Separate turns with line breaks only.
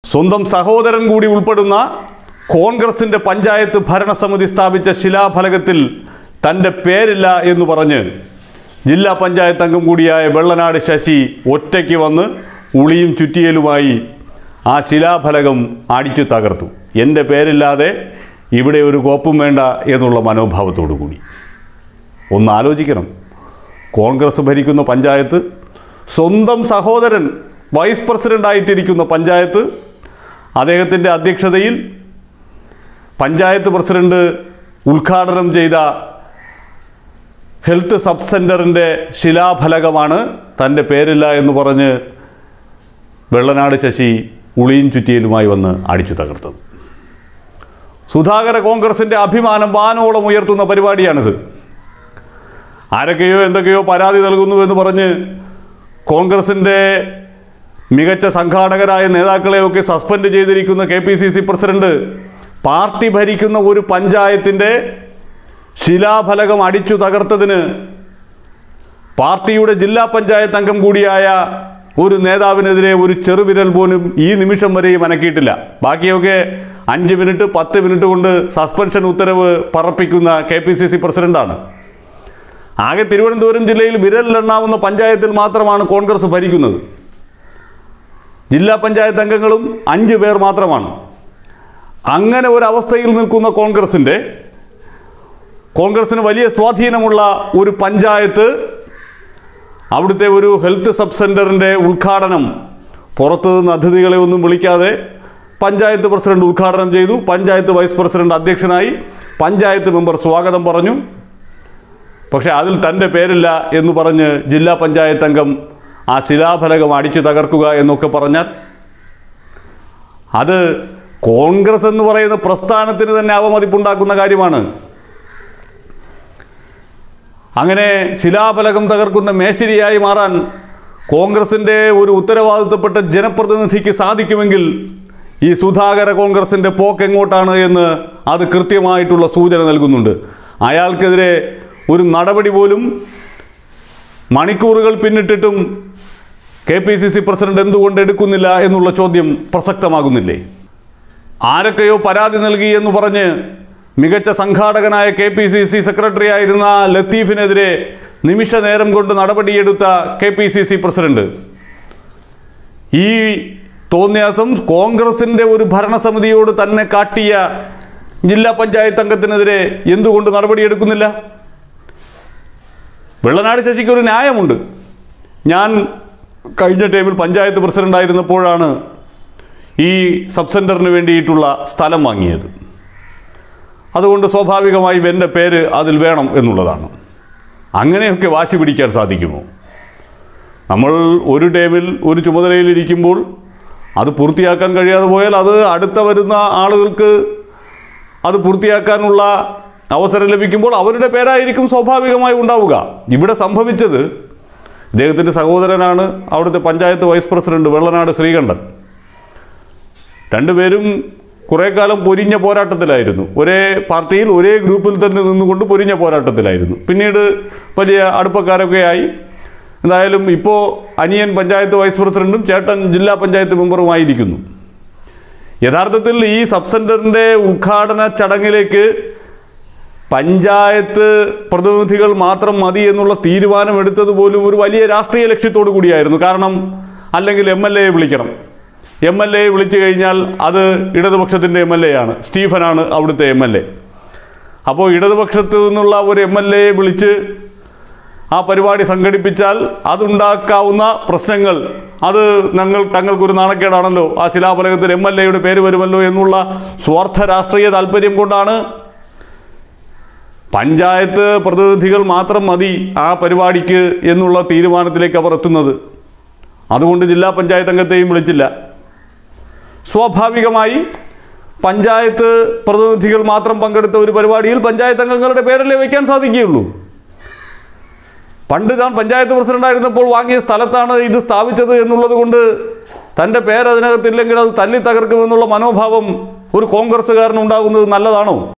സ്വന്തം സഹോദരൻ കൂടി ഉൾപ്പെടുന്ന കോൺഗ്രസിന്റെ പഞ്ചായത്ത് ഭരണസമിതി സ്ഥാപിച്ച ശിലാഫലകത്തിൽ തൻ്റെ പേരില്ല എന്ന് പറഞ്ഞ് ജില്ലാ പഞ്ചായത്ത് അംഗം കൂടിയായ വെള്ളനാട് ശശി ഒറ്റയ്ക്ക് വന്ന് ഉളിയും ചുറ്റിയലുമായി ആ ശിലാഫലകം അടിച്ചു തകർത്തു എൻ്റെ പേരില്ലാതെ ഇവിടെ ഒരു കോപ്പും വേണ്ട എന്നുള്ള മനോഭാവത്തോടു കൂടി ഒന്ന് ആലോചിക്കണം കോൺഗ്രസ് ഭരിക്കുന്ന പഞ്ചായത്ത് സ്വന്തം സഹോദരൻ വൈസ് പ്രസിഡൻ്റായിട്ടിരിക്കുന്ന പഞ്ചായത്ത് അദ്ദേഹത്തിൻ്റെ അധ്യക്ഷതയിൽ പഞ്ചായത്ത് പ്രസിഡന്റ് ഉദ്ഘാടനം ചെയ്ത ഹെൽത്ത് സബ് സെൻ്ററിൻ്റെ ശിലാഫലകമാണ് തൻ്റെ പേരില്ല എന്ന് പറഞ്ഞ് വെള്ളനാട് ശശി ഉളിയും ചുറ്റിയലുമായി വന്ന് അടിച്ചു തകർത്തത് സുധാകര കോൺഗ്രസിൻ്റെ അഭിമാനം വാനോളം ഉയർത്തുന്ന പരിപാടിയാണിത് ആരൊക്കെയോ എന്തൊക്കെയോ പരാതി നൽകുന്നു എന്ന് പറഞ്ഞ് കോൺഗ്രസിൻ്റെ മികച്ച സംഘാടകരായ നേതാക്കളെയൊക്കെ സസ്പെൻഡ് ചെയ്തിരിക്കുന്ന K P C C president party ഭരിക്കുന്ന ഒരു പഞ്ചായത്തിൻ്റെ ശിലാഫലകം അടിച്ചു തകർത്തതിന് പാർട്ടിയുടെ ജില്ലാ പഞ്ചായത്ത് അംഗം കൂടിയായ ഒരു നേതാവിനെതിരെ ഒരു ചെറുവിരൽ പോലും ഈ നിമിഷം വരെയും അനക്കിയിട്ടില്ല ബാക്കിയൊക്കെ അഞ്ച് മിനിറ്റ് പത്ത് മിനിറ്റ് കൊണ്ട് സസ്പെൻഷൻ ഉത്തരവ് പറപ്പിക്കുന്ന കെ പി സി സി പ്രസിഡന്റാണ് ആകെ തിരുവനന്തപുരം ജില്ലയിൽ വിരലിലെണ്ണാവുന്ന പഞ്ചായത്തിൽ മാത്രമാണ് കോൺഗ്രസ് ഭരിക്കുന്നത് ജില്ലാ പഞ്ചായത്ത് അംഗങ്ങളും അഞ്ച് പേർ മാത്രമാണ് അങ്ങനെ ഒരു അവസ്ഥയിൽ നിൽക്കുന്ന കോൺഗ്രസിൻ്റെ കോൺഗ്രസിന് വലിയ സ്വാധീനമുള്ള ഒരു പഞ്ചായത്ത് അവിടുത്തെ ഒരു ഹെൽത്ത് സബ് സെൻ്ററിൻ്റെ ഉദ്ഘാടനം പുറത്തു നിന്ന് അതിഥികളെ ഒന്നും വിളിക്കാതെ പഞ്ചായത്ത് പ്രസിഡന്റ് ഉദ്ഘാടനം ചെയ്തു പഞ്ചായത്ത് വൈസ് പ്രസിഡന്റ് അധ്യക്ഷനായി പഞ്ചായത്ത് മെമ്പർ സ്വാഗതം പറഞ്ഞു പക്ഷേ അതിൽ തൻ്റെ പേരില്ല എന്ന് പറഞ്ഞ് ജില്ലാ പഞ്ചായത്ത് അംഗം ആ ശിലാഫലകം അടിച്ചു തകർക്കുക എന്നൊക്കെ പറഞ്ഞാൽ അത് കോൺഗ്രസ് എന്ന് പറയുന്ന പ്രസ്ഥാനത്തിന് തന്നെ അവമതിപ്പുണ്ടാക്കുന്ന കാര്യമാണ് അങ്ങനെ ശിലാഫലകം തകർക്കുന്ന മേശരിയായി മാറാൻ കോൺഗ്രസിൻ്റെ ഒരു ഉത്തരവാദിത്തപ്പെട്ട ജനപ്രതിനിധിക്ക് സാധിക്കുമെങ്കിൽ ഈ സുധാകര കോൺഗ്രസിൻ്റെ പോക്ക് എങ്ങോട്ടാണ് എന്ന് അത് കൃത്യമായിട്ടുള്ള സൂചന നൽകുന്നുണ്ട് അയാൾക്കെതിരെ ഒരു നടപടി പോലും മണിക്കൂറുകൾ പിന്നിട്ടിട്ടും K P C C president എന്തുകൊണ്ട് എടുക്കുന്നില്ല എന്നുള്ള ചോദ്യം പ്രസക്തമാകുന്നില്ലേ ആരൊക്കെയോ പരാതി നൽകി എന്ന് പറഞ്ഞ് മികച്ച സംഘാടകനായ K P C C secretary ആയിരുന്ന ലത്തീഫിനെതിരെ നിമിഷ നേരം കൊണ്ട് നടപടിയെടുത്ത K P C C president ഈ തോന്നിയാസം കോൺഗ്രസിന്റെ ഒരു ഭരണസമിതിയോട് തന്നെ കാട്ടിയ ജില്ലാ പഞ്ചായത്ത് അംഗത്തിനെതിരെ എന്തുകൊണ്ട് നടപടിയെടുക്കുന്നില്ല വെള്ളനാട് ശശിക്ക് ഒരു ന്യായമുണ്ട് ഞാൻ കഴിഞ്ഞ ടൈമിൽ പഞ്ചായത്ത് പ്രസിഡന്റായിരുന്നപ്പോഴാണ് ഈ സബ് സെൻറ്ററിന് വേണ്ടിയിട്ടുള്ള സ്ഥലം വാങ്ങിയത് അതുകൊണ്ട് സ്വാഭാവികമായും എൻ്റെ പേര് അതിൽ വേണം എന്നുള്ളതാണ് അങ്ങനെയൊക്കെ വാശി പിടിക്കാൻ സാധിക്കുമോ നമ്മൾ ഒരു ടൈമിൽ ഒരു ചുമതലയിലിരിക്കുമ്പോൾ അത് പൂർത്തിയാക്കാൻ കഴിയാതെ പോയാൽ അത് അടുത്ത വരുന്ന ആളുകൾക്ക് അത് പൂർത്തിയാക്കാനുള്ള അവസരം ലഭിക്കുമ്പോൾ അവരുടെ പേരായിരിക്കും സ്വാഭാവികമായി ഉണ്ടാവുക ഇവിടെ സംഭവിച്ചത് ഇദ്ദേഹത്തിൻ്റെ സഹോദരനാണ് അവിടുത്തെ പഞ്ചായത്ത് വൈസ് പ്രസിഡന്റ് വെള്ളനാട് ശ്രീകണ്ഠൻ രണ്ടുപേരും കുറേ കാലം പൊരിഞ്ഞ പോരാട്ടത്തിലായിരുന്നു ഒരേ പാർട്ടിയിൽ ഒരേ ഗ്രൂപ്പിൽ തന്നെ നിന്നുകൊണ്ട് പൊരിഞ്ഞ പോരാട്ടത്തിലായിരുന്നു പിന്നീട് വലിയ അടുപ്പക്കാരൊക്കെ ആയി എന്തായാലും ഇപ്പോൾ അനിയൻ പഞ്ചായത്ത് വൈസ് പ്രസിഡന്റും ചേട്ടൻ ജില്ലാ പഞ്ചായത്ത് മെമ്പറുമായിരിക്കുന്നു യഥാർത്ഥത്തിൽ ഈ സബ് സെൻറ്ററിൻ്റെ ഉദ്ഘാടന ചടങ്ങിലേക്ക് പഞ്ചായത്ത് പ്രതിനിധികൾ മാത്രം മതി എന്നുള്ള തീരുമാനമെടുത്തത് പോലും ഒരു വലിയ രാഷ്ട്രീയ ലക്ഷ്യത്തോടു കൂടിയായിരുന്നു കാരണം അല്ലെങ്കിൽ എം എൽ എയെ വിളിക്കണം എം എൽ എയെ വിളിച്ചു കഴിഞ്ഞാൽ അത് ഇടതുപക്ഷത്തിൻ്റെ എം എൽ എ ആണ് സ്റ്റീഫനാണ് അവിടുത്തെ എം എൽ എ അപ്പോൾ ഇടതുപക്ഷത്ത് നിന്നുള്ള ഒരു എം എൽ എയെ വിളിച്ച് ആ പരിപാടി സംഘടിപ്പിച്ചാൽ അതുണ്ടാക്കാവുന്ന പ്രശ്നങ്ങൾ അത് ഞങ്ങൾ തങ്ങൾക്കൊരു നാണക്കേടാണല്ലോ ആ ശിലാഫലകത്തിൽ എം എൽ എയുടെ പേര് വരുമല്ലോ എന്നുള്ള സ്വാർത്ഥ രാഷ്ട്രീയ താല്പര്യം കൊണ്ടാണ് പഞ്ചായത്ത് പ്രതിനിധികൾ മാത്രം മതി ആ പരിപാടിക്ക് എന്നുള്ള തീരുമാനത്തിലേക്ക് അവർ എത്തുന്നത് അതുകൊണ്ട് ജില്ലാ പഞ്ചായത്ത് അംഗത്തെയും വിളിച്ചില്ല സ്വാഭാവികമായി പഞ്ചായത്ത് പ്രതിനിധികൾ മാത്രം പങ്കെടുത്ത ഒരു പരിപാടിയിൽ പഞ്ചായത്ത് അംഗങ്ങളുടെ പേരല്ലേ വയ്ക്കാൻ സാധിക്കുകയുള്ളൂ പണ്ട് താൻ പഞ്ചായത്ത് പ്രസിഡന്റായിരുന്നപ്പോൾ വാങ്ങിയ സ്ഥലത്താണ് ഇത് സ്ഥാപിച്ചത് എന്നുള്ളത് കൊണ്ട് തൻ്റെ പേര് അതിനകത്തില്ലെങ്കിൽ അത് തല്ലി തകർക്കുമെന്നുള്ള മനോഭാവം ഒരു കോൺഗ്രസ്സുകാരനുണ്ടാകുന്നത് നല്ലതാണോ